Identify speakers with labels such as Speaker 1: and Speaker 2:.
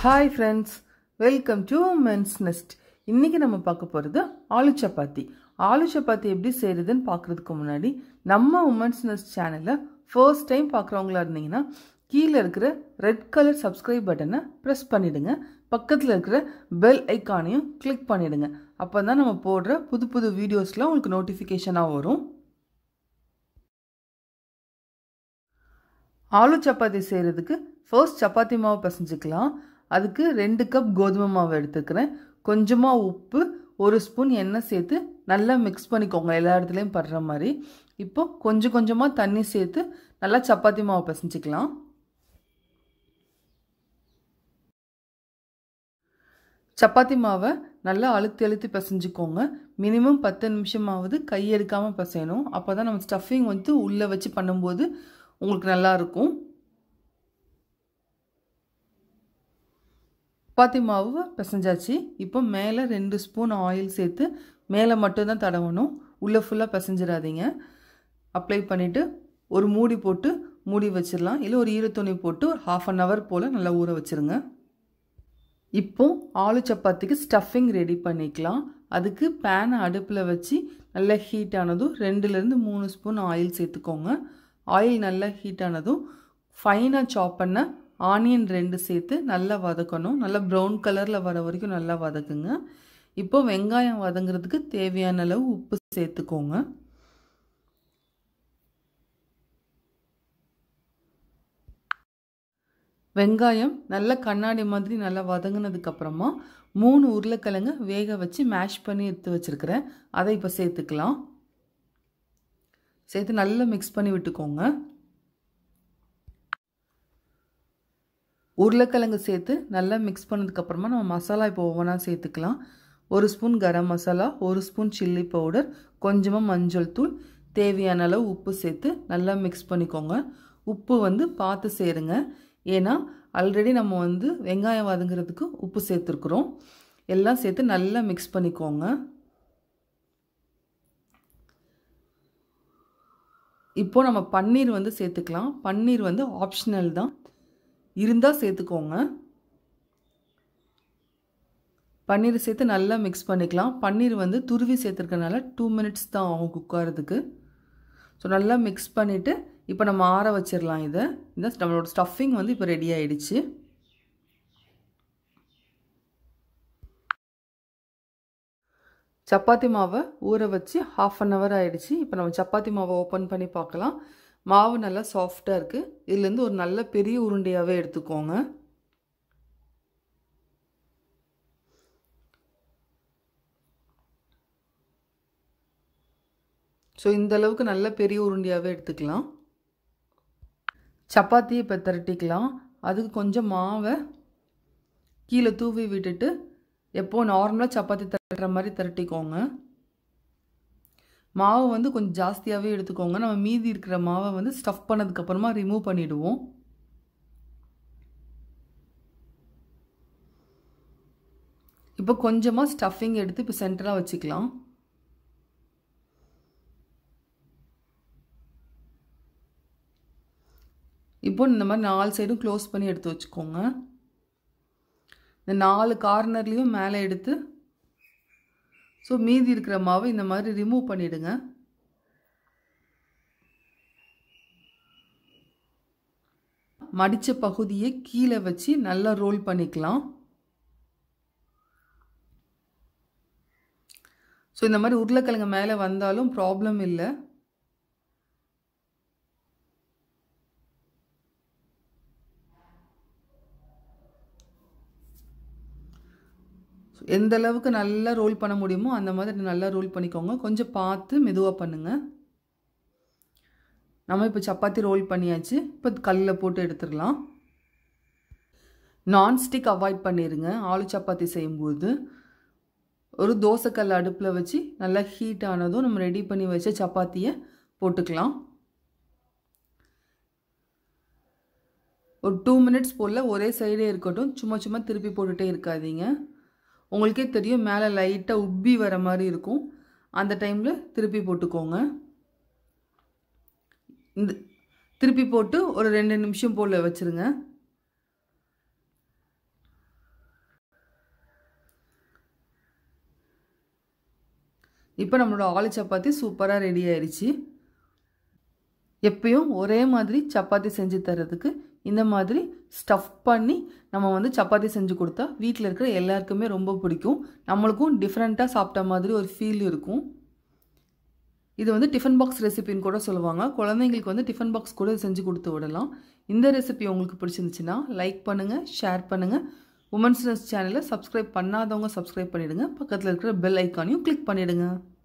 Speaker 1: hi friends welcome to men's nest இன்றைக்கி நம்ம பார்க்க போகிறது ஆலு சப்பாத்தி ஆலு சப்பாத்தி எப்படி செய்கிறதுன்னு பார்க்குறதுக்கு முன்னாடி நம்ம உமன்ஸ் நெஸ்ட் சேனலை ஃபர்ஸ்ட் டைம் பார்க்குறவங்களா இருந்தீங்கன்னா கீழே இருக்கிற ரெட் கலர் சப்ஸ்கிரைப் பட்டனை ப்ரெஸ் பண்ணிவிடுங்க பக்கத்தில் இருக்கிற பெல் ஐக்கானையும் கிளிக் பண்ணிவிடுங்க அப்போ தான் நம்ம போடுற புது புது வீடியோஸ்லாம் உங்களுக்கு நோட்டிஃபிகேஷனாக வரும் ஆலு சப்பாத்தி செய்கிறதுக்கு ஃபர்ஸ்ட் சப்பாத்தி மாவு பிசைஞ்சிக்கலாம் அதுக்கு ரெண்டு கப் கோதுமை மாவு எடுத்துக்கிறேன் கொஞ்சமாக உப்பு ஒரு ஸ்பூன் எண்ணெய் சேர்த்து நல்லா மிக்ஸ் பண்ணிக்கோங்க எல்லா இடத்துலையும் படுற மாதிரி இப்போ கொஞ்சம் கொஞ்சமாக தண்ணி சேர்த்து நல்லா சப்பாத்தி மாவு பிசைஞ்சிக்கலாம் சப்பாத்தி மாவை நல்லா அழுத்தி அழுத்தி பிசைஞ்சிக்கோங்க மினிமம் பத்து நிமிஷமாவது கை எடுக்காமல் பிசையணும் அப்போ தான் நம்ம ஸ்டஃபிங் வந்து உள்ளே வச்சு பண்ணும்போது உங்களுக்கு நல்லாயிருக்கும் சப்பாத்தி மாவு பிசைஞ்சாச்சு இப்போ மேலே ரெண்டு ஸ்பூன் ஆயில் சேர்த்து மேலே மட்டும்தான் தடவணும் உள்ளே ஃபுல்லாக பிசைஞ்சிடாதீங்க அப்ளை பண்ணிவிட்டு ஒரு மூடி போட்டு மூடி வச்சிடலாம் இல்லை ஒரு ஈரத்துணி போட்டு ஒரு ஹாஃப் அன் ஹவர் போல் நல்லா ஊற வச்சுருங்க இப்போ ஆலு சப்பாத்திக்கு ஸ்டஃபிங் ரெடி பண்ணிக்கலாம் அதுக்கு பேனை அடுப்பில் வச்சு நல்லா ஹீட் ஆனதும் ரெண்டுலேருந்து மூணு ஸ்பூன் ஆயில் சேர்த்துக்கோங்க ஆயில் நல்லா ஹீட் ஆனதும் ஃபைனாக சாப் பண்ண ஆனியன் ரெண்டு சேர்த்து நல்லா வதக்கணும் நல்லா ப்ரௌன் கலரில் வர வரைக்கும் நல்லா வதக்குங்க இப்போ வெங்காயம் வதங்குறதுக்கு தேவையான அளவு உப்பு சேர்த்துக்கோங்க வெங்காயம் நல்லா கண்ணாடி மாதிரி நல்லா வதங்கினதுக்கப்புறமா மூணு உருளைக்கிழங்கு வேக வச்சு மேஷ் பண்ணி எடுத்து வச்சுருக்கிறேன் அதை இப்போ சேர்த்துக்கலாம் சேர்த்து நல்லா மிக்ஸ் பண்ணி விட்டுக்கோங்க உருளைக்கிழங்கு சேர்த்து நல்லா மிக்ஸ் பண்ணதுக்கப்புறமா நம்ம மசாலா இப்போ ஒவ்வொன்றா சேர்த்துக்கலாம் ஒரு ஸ்பூன் கரம் மசாலா ஒரு ஸ்பூன் சில்லி பவுடர் கொஞ்சமாக மஞ்சள் தூள் தேவையான அளவு உப்பு சேர்த்து நல்லா மிக்ஸ் பண்ணிக்கோங்க உப்பு வந்து பார்த்து சேருங்க ஏன்னா ஆல்ரெடி நம்ம வந்து வெங்காயம் வதங்குறதுக்கு உப்பு சேர்த்துருக்குறோம் எல்லாம் சேர்த்து நல்லா மிக்ஸ் பண்ணிக்கோங்க இப்போ நம்ம பன்னீர் வந்து சேர்த்துக்கலாம் பன்னீர் வந்து ஆப்ஷனல் தான் இருந்தால் சேர்த்துக்கோங்க பன்னீர் சேர்த்து நல்லா மிக்ஸ் பண்ணிக்கலாம் பன்னீர் வந்து துருவி சேர்த்துருக்கனால டூ மினிட்ஸ் தான் ஆகும் குக் ஆகிறதுக்கு ஸோ நல்லா மிக்ஸ் பண்ணிவிட்டு இப்போ நம்ம ஆற வச்சிடலாம் இதை இந்த நம்மளோட ஸ்டஃபிங் வந்து இப்போ ரெடி ஆகிடுச்சு சப்பாத்தி மாவை ஊற வச்சு ஹாஃப் அன் ஹவர் ஆகிடுச்சு இப்போ நம்ம சப்பாத்தி மாவை ஓப்பன் பண்ணி பார்க்கலாம் மாவு நல்லா சாஃப்டாக இருக்குது இதுலேருந்து ஒரு நல்ல பெரிய உருண்டையாகவே எடுத்துக்கோங்க ஸோ இந்த அளவுக்கு நல்ல பெரிய உருண்டையாகவே எடுத்துக்கலாம் சப்பாத்தி இப்போ திரட்டிக்கலாம் அதுக்கு கொஞ்சம் மாவை கீழே தூவி விட்டுட்டு எப்போ நார்மலாக சப்பாத்தி திரட்டுற மாதிரி திரட்டிக்கோங்க மாவு வந்து கொஞ்சம் ஜாஸ்தியாகவே எடுத்துக்கோங்க நம்ம மீதி இருக்கிற மாவை வந்து ஸ்டஃப் பண்ணதுக்கப்புறமா ரிமூவ் பண்ணிவிடுவோம் இப்போ கொஞ்சமாக ஸ்டஃபிங் எடுத்து இப்போ சென்டராக வச்சுக்கலாம் இப்போ இந்த மாதிரி நாலு சைடும் க்ளோஸ் பண்ணி எடுத்து வச்சுக்கோங்க இந்த நாலு கார்னர்லேயும் மேலே எடுத்து ஸோ மீதி இருக்கிற மாவை இந்த மாதிரி ரிமூவ் பண்ணிவிடுங்க மடித்த பகுதியை கீழே வச்சு நல்லா ரோல் பண்ணிக்கலாம் ஸோ இந்த மாதிரி உருளைக்கிழங்கு மேலே வந்தாலும் ப்ராப்ளம் இல்லை எந்த அளவுக்கு நல்லா ரோல் பண்ண முடியுமோ அந்த மாதிரி நல்லா ரோல் பண்ணிக்கோங்க கொஞ்சம் பார்த்து மெதுவாக பண்ணுங்கள் நம்ம இப்போ சப்பாத்தி ரோல் பண்ணியாச்சு இப்போ கல்லில் போட்டு எடுத்துடலாம் நான்ஸ்டிக் அவாய்ட் பண்ணிடுங்க ஆலு சப்பாத்தி செய்யும்போது ஒரு தோசைக்கல் அடுப்பில் வச்சு நல்லா ஹீட் ஆனதும் நம்ம ரெடி பண்ணி வச்ச சப்பாத்தியை போட்டுக்கலாம் ஒரு டூ மினிட்ஸ் போல் ஒரே சைடே இருக்கட்டும் சும்மா சும்மா திருப்பி போட்டுகிட்டே இருக்காதீங்க உங்களுக்கே தெரியும் மேலே லைட்டாக உப்பி வர மாதிரி இருக்கும் அந்த டைமில் திருப்பி போட்டுக்கோங்க இந்த திருப்பி போட்டு ஒரு ரெண்டு நிமிஷம் போல் வச்சுருங்க இப்போ நம்மளோட ஆலு சப்பாத்தி சூப்பராக ரெடி ஆயிடுச்சு எப்பயும் ஒரே மாதிரி சப்பாத்தி செஞ்சு தரதுக்கு இந்த மாதிரி ஸ்டஃப் பண்ணி நம்ம வந்து சப்பாத்தி செஞ்சு கொடுத்தா வீட்டில் இருக்கிற எல்லாருக்குமே ரொம்ப பிடிக்கும் நம்மளுக்கும் டிஃப்ரெண்ட்டாக சாப்பிட்ட மாதிரி ஒரு ஃபீல் இருக்கும் இது வந்து டிஃபன் பாக்ஸ் ரெசிபின்னு கூட சொல்லுவாங்க குழந்தைங்களுக்கு வந்து டிஃபன் பாக்ஸ் கூட செஞ்சு கொடுத்து விடலாம் இந்த ரெசிபி உங்களுக்கு பிடிச்சிருந்துச்சுன்னா லைக் பண்ணுங்கள் ஷேர் பண்ணுங்கள் உமன்ஸ் சேனலை சப்ஸ்கிரைப் பண்ணாதவங்க சப்ஸ்கிரைப் பண்ணிவிடுங்க பக்கத்தில் இருக்கிற பெல் ஐக்கானையும் கிளிக் பண்ணிவிடுங்க